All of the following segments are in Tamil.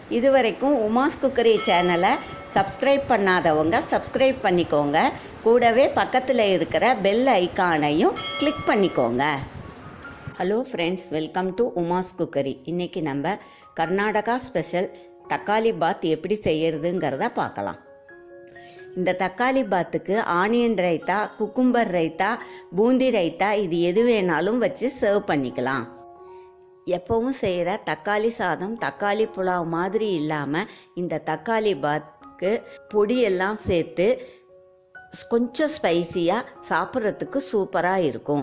இதுவரைக்கும் உமாஸ் குக்கரி சேனலை சப்ஸ்கிரைப் பண்ணாதவங்க சப்ஸ்கிரைப் பண்ணிக்கோங்க கூடவே பக்கத்தில் இருக்கிற பெல் ஐக்கானையும் கிளிக் பண்ணிக்கோங்க hello friends welcome to Uma's cookery இன்றைக்கி நம்ம கர்நாடகா ஸ்பெஷல் தக்காளி பாத் எப்படி செய்யறதுங்கிறத பார்க்கலாம் இந்த தக்காளி பாத்துக்கு ஆனியன் ரைத்தா குக்கும்பர் ரைத்தா பூந்தி ரைத்தா இது எது வேணாலும் வச்சு சர்வ் பண்ணிக்கலாம் எப்பவும் செய்கிற தக்காளி சாதம் தக்காளி புலாவ் மாதிரி இல்லாமல் இந்த தக்காளி பாத்துக்கு பொடியெல்லாம் சேர்த்து கொஞ்சம் ஸ்பைசியாக சாப்பிட்றதுக்கு சூப்பராக இருக்கும்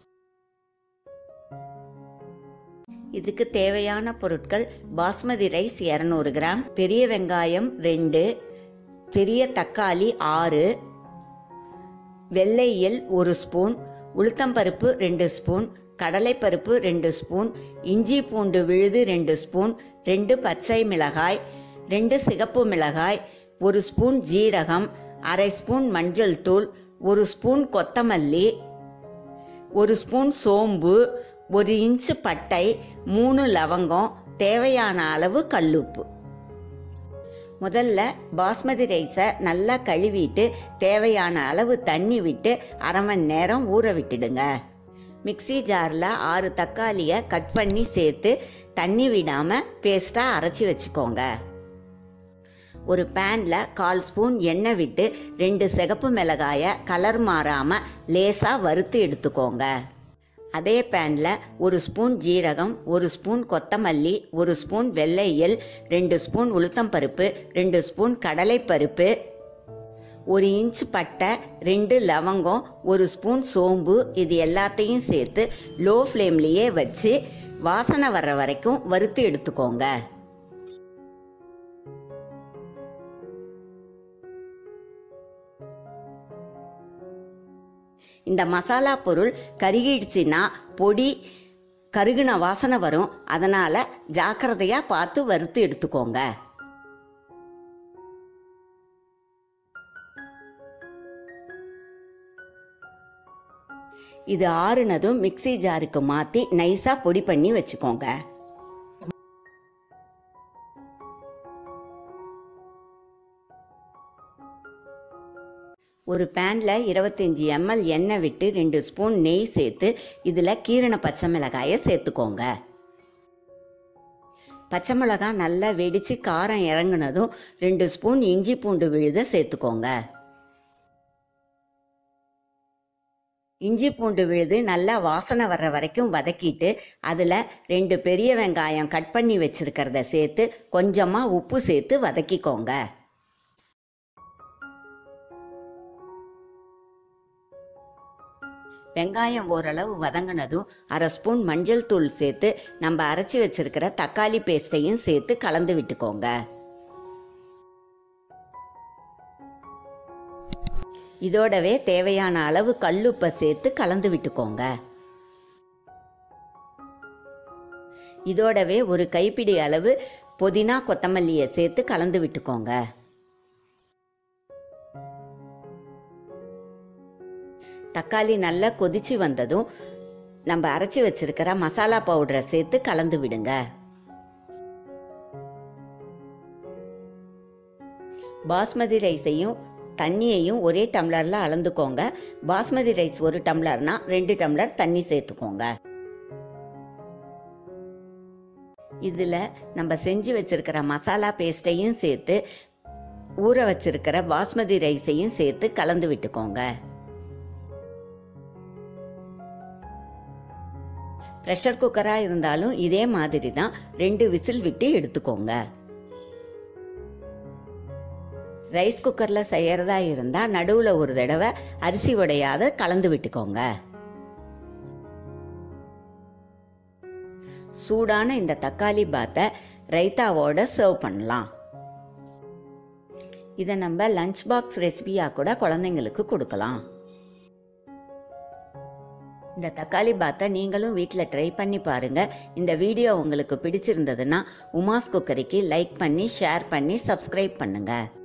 இதுக்கு தேவையான பொருட்கள் பாஸ்மதி ரைஸ் இரநூறு கிராம் பெரிய வெங்காயம் ரெண்டு பெரிய தக்காளி ஆறு வெள்ளை எள் ஒரு ஸ்பூன் உளுத்தம்பருப்பு ரெண்டு ஸ்பூன் கடலைப்பருப்பு ரெண்டு ஸ்பூன் இஞ்சி பூண்டு விழுது ரெண்டு ஸ்பூன் ரெண்டு பச்சை மிளகாய் ரெண்டு சிகப்பு மிளகாய் ஒரு ஸ்பூன் ஜீரகம் அரை ஸ்பூன் மஞ்சள் தூள் ஒரு ஸ்பூன் கொத்தமல்லி ஒரு ஸ்பூன் சோம்பு ஒரு இன்ச்சு பட்டை மூணு லவங்கம் தேவையான அளவு கல்லுப்பு முதல்ல பாஸ்மதி ரைஸை நல்லா கழுவிட்டு தேவையான அளவு தண்ணி விட்டு அரை மணி நேரம் ஊற விட்டுடுங்க மிக்சி ஜாரில் ஆறு தக்காளியை கட் பண்ணி சேர்த்து தண்ணி விடாமல் பேஸ்ட்டாக அரைச்சி வச்சுக்கோங்க ஒரு பேனில் கால் ஸ்பூன் எண்ணெய் விட்டு ரெண்டு சிகப்பு மிளகாயை கலர் மாறாமல் லேசாக வறுத்து எடுத்துக்கோங்க அதே பேனில் ஒரு ஸ்பூன் ஜீரகம் ஒரு ஸ்பூன் கொத்தமல்லி ஒரு ஸ்பூன் வெள்ளை எள் ரெண்டு ஸ்பூன் உளுத்தம்பருப்பு ரெண்டு ஸ்பூன் கடலைப்பருப்பு ஒரு இன்ச் பட்டை ரெண்டு லவங்கம் ஒரு ஸ்பூன் சோம்பு இது எல்லாத்தையும் சேர்த்து லோ ஃப்ளேம்லேயே வச்சு வாசனை வர்ற வரைக்கும் வறுத்து எடுத்துக்கோங்க இந்த மசாலா பொருள் கருகிடுச்சுன்னா பொடி கருகின வாசனை வரும் அதனால் ஜாக்கிரதையாக பார்த்து வறுத்து எடுத்துக்கோங்க இது ஆறுனதும் மிக்சி ஜாருக்கு மாற்றி நைஸாக பொடி பண்ணி வச்சுக்கோங்க ஒரு பேனில் இருபத்தஞ்சி எம்எல் எண்ணெய் விட்டு ரெண்டு ஸ்பூன் நெய் சேர்த்து இதில் கீரண பச்சை மிளகாயை சேர்த்துக்கோங்க பச்சை மிளகாய் நல்லா வெடித்து காரம் இறங்குனதும் ரெண்டு ஸ்பூன் இஞ்சி பூண்டு விழுத சேர்த்துக்கோங்க இஞ்சி பூண்டு விழுது நல்லா வாசனை வர்ற வரைக்கும் வதக்கிட்டு அதில் ரெண்டு பெரிய வெங்காயம் கட் பண்ணி வச்சுருக்கிறத சேர்த்து கொஞ்சமாக உப்பு சேர்த்து வதக்கிக்கோங்க வெங்காயம் ஓரளவு வதங்கினதும் அரை ஸ்பூன் மஞ்சள் தூள் சேர்த்து நம்ம அரைச்சி வச்சிருக்கிற தக்காளி பேஸ்ட்டையும் சேர்த்து கலந்து விட்டுக்கோங்க இதோடவே தேவையான அளவு கல்லுப்பை சேர்த்து கலந்து விட்டுக்கோங்க இதோடவே ஒரு கைப்பிடி அளவு புதினா கொத்தமல்லியை சேர்த்து கலந்து விட்டுக்கோங்க தக்காளி நல்லா கொதிச்சு வந்ததும் நம்ம அரைச்சி வச்சிருக்கிற மசாலா பவுடரை சேர்த்து கலந்து விடுங்க பாஸ்மதி ரைஸையும் தண்ணியையும் ஒரே டம்ளரில் அளந்துக்கோங்க பாஸ்மதி ரைஸ் ஒரு டம்ளர்னா ரெண்டு டம்ளர் தண்ணி சேர்த்துக்கோங்க இதில் நம்ம செஞ்சு வச்சிருக்கிற மசாலா பேஸ்ட்டையும் சேர்த்து ஊற வச்சிருக்கிற பாஸ்மதி ரைஸையும் சேர்த்து கலந்து விட்டுக்கோங்க ப்ரெஷர் குக்கராக இருந்தாலும் இதே மாதிரி தான் ரெண்டு விசில் விட்டு எடுத்துக்கோங்க ரைஸ் குக்கரில் செய்கிறதா இருந்தால் நடுவில் ஒரு தடவை அரிசி உடையாத கலந்து விட்டுக்கோங்க சூடான இந்த தக்காளி பாத்தை ரைத்தாவோட சர்வ் பண்ணலாம் இதை நம்ம லஞ்ச் பாக்ஸ் ரெசிபியாக கூட குழந்தைங்களுக்கு கொடுக்கலாம் இந்த தக்காளி பாத்தை நீங்களும் வீட்டில் ட்ரை பண்ணி பாருங்கள் இந்த வீடியோ உங்களுக்கு பிடிச்சிருந்ததுன்னா உமாஸ் குக்கரிக்கு லைக் பண்ணி ஷேர் பண்ணி சப்ஸ்கிரைப் பண்ணுங்கள்